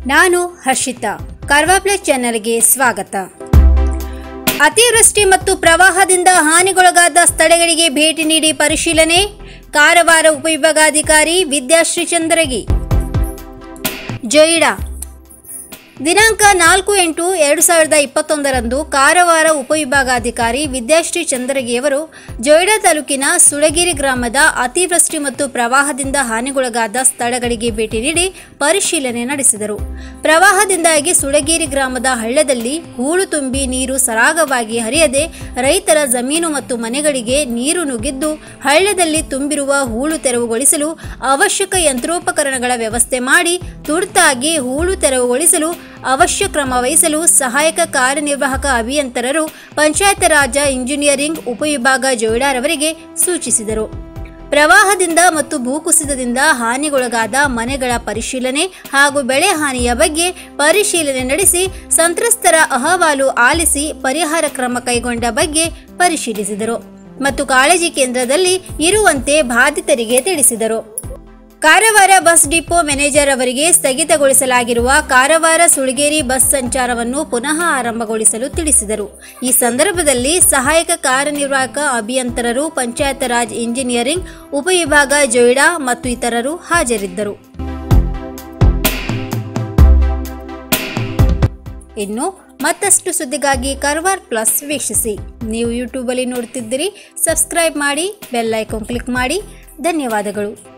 ನಾನು ಹರ್ಷಿತಾ ಕಾರ್ವಾಪ್ಲೆ ಚಾನೆಲ್ಗೆ ಸ್ವಾಗತ ಅತಿವೃಷ್ಟಿ ಮತ್ತು ಪ್ರವಾಹದಿಂದ ಹಾನಿಗೊಳಗಾದ ಸ್ಥಳಗಳಿಗೆ ಭೇಟಿ ನೀಡಿ ಪರಿಶೀಲನೆ ಕಾರವಾರ ಉಪವಿಭಾಗಾಧಿಕಾರಿ ವಿದ್ಯಾಶ್ರೀ ಚಂದ್ರಗಿ ಜೊಯ್ಡಾ ದಿನಾಂಕ ನಾಲ್ಕು ಎಂಟು ಎರಡು ಸಾವಿರದ ಇಪ್ಪತ್ತೊಂದರಂದು ಕಾರವಾರ ಉಪವಿಭಾಗಾಧಿಕಾರಿ ವಿದ್ಯಾಶ್ರೀ ಚಂದ್ರಗಿಯವರು ಜೊಯ್ಡಾ ತಾಲೂಕಿನ ಸುಳಗಿರಿ ಗ್ರಾಮದ ಅತಿವೃಷ್ಟಿ ಮತ್ತು ಪ್ರವಾಹದಿಂದ ಹಾನಿಗೊಳಗಾದ ಸ್ಥಳಗಳಿಗೆ ಭೇಟಿ ನೀಡಿ ಪರಿಶೀಲನೆ ನಡೆಸಿದರು ಪ್ರವಾಹದಿಂದಾಗಿ ಸುಳಗಿರಿ ಗ್ರಾಮದ ಹಳ್ಳದಲ್ಲಿ ಹೂಳು ತುಂಬಿ ನೀರು ಸರಾಗವಾಗಿ ಹರಿಯದೆ ರೈತರ ಜಮೀನು ಮತ್ತು ಮನೆಗಳಿಗೆ ನೀರು ನುಗ್ಗಿದ್ದು ಹಳ್ಳದಲ್ಲಿ ತುಂಬಿರುವ ಹೂಳು ತೆರವುಗೊಳಿಸಲು ಅವಶ್ಯಕ ಯಂತ್ರೋಪಕರಣಗಳ ವ್ಯವಸ್ಥೆ ಮಾಡಿ ತುರ್ತಾಗಿ ಹೂಳು ತೆರವುಗೊಳಿಸಲು ಅವಶ್ಯ ಕ್ರಮ ವಹಿಸಲು ಸಹಾಯಕ ಕಾರ್ಯನಿರ್ವಾಹಕ ಅಭಿಯಂತರರು ಪಂಚಾಯತ್ ರಾಜ ಇಂಜಿನಿಯರಿಂಗ್ ಉಪವಿಭಾಗ ಜೋಯ್ಡಾರವರಿಗೆ ಸೂಚಿಸಿದರು ಪ್ರವಾಹದಿಂದ ಮತ್ತು ಭೂಕುಸಿತದಿಂದ ಹಾನಿಗೊಳಗಾದ ಮನೆಗಳ ಪರಿಶೀಲನೆ ಹಾಗೂ ಬೆಳೆ ಹಾನಿಯ ಬಗ್ಗೆ ಪರಿಶೀಲನೆ ನಡೆಸಿ ಸಂತ್ರಸ್ತರ ಅಹವಾಲು ಆಲಿಸಿ ಪರಿಹಾರ ಕ್ರಮ ಕೈಗೊಂಡ ಬಗ್ಗೆ ಪರಿಶೀಲಿಸಿದರು ಮತ್ತು ಕಾಳಜಿ ಕೇಂದ್ರದಲ್ಲಿ ಇರುವಂತೆ ಬಾಧಿತರಿಗೆ ತಿಳಿಸಿದರು ಕಾರವಾರ ಬಸ್ ಡಿಪೋ ಮ್ಯಾನೇಜರ್ ಅವರಿಗೆ ಸ್ಥಗಿತಗೊಳಿಸಲಾಗಿರುವ ಕಾರವಾರ ಸುಳಗೇರಿ ಬಸ್ ಸಂಚಾರವನ್ನು ಪುನಃ ಆರಂಭಗೊಳಿಸಲು ತಿಳಿಸಿದರು ಈ ಸಂದರ್ಭದಲ್ಲಿ ಸಹಾಯಕ ಕಾರ್ಯನಿರ್ವಾಹಕ ಅಭಿಯಂತರರು ಪಂಚಾಯತ್ ರಾಜ್ ಇಂಜಿನಿಯರಿಂಗ್ ಉಪವಿಭಾಗ ಜೊಯ್ಡಾ ಮತ್ತು ಇತರರು ಹಾಜರಿದ್ದರು ಇನ್ನು ಮತ್ತಷ್ಟು ಸುದ್ದಿಗಾಗಿ ಕರ್ವಾರ್ ಪ್ಲಸ್ ವೀಕ್ಷಿಸಿ ನೀವು ಯೂಟ್ಯೂಬಲ್ಲಿ ನೋಡ್ತಿದ್ದೀರಿ ಸಬ್ಸ್ಕ್ರೈಬ್ ಮಾಡಿ ಬೆಲ್ ಐಕಾನ್ ಕ್ಲಿಕ್ ಮಾಡಿ ಧನ್ಯವಾದಗಳು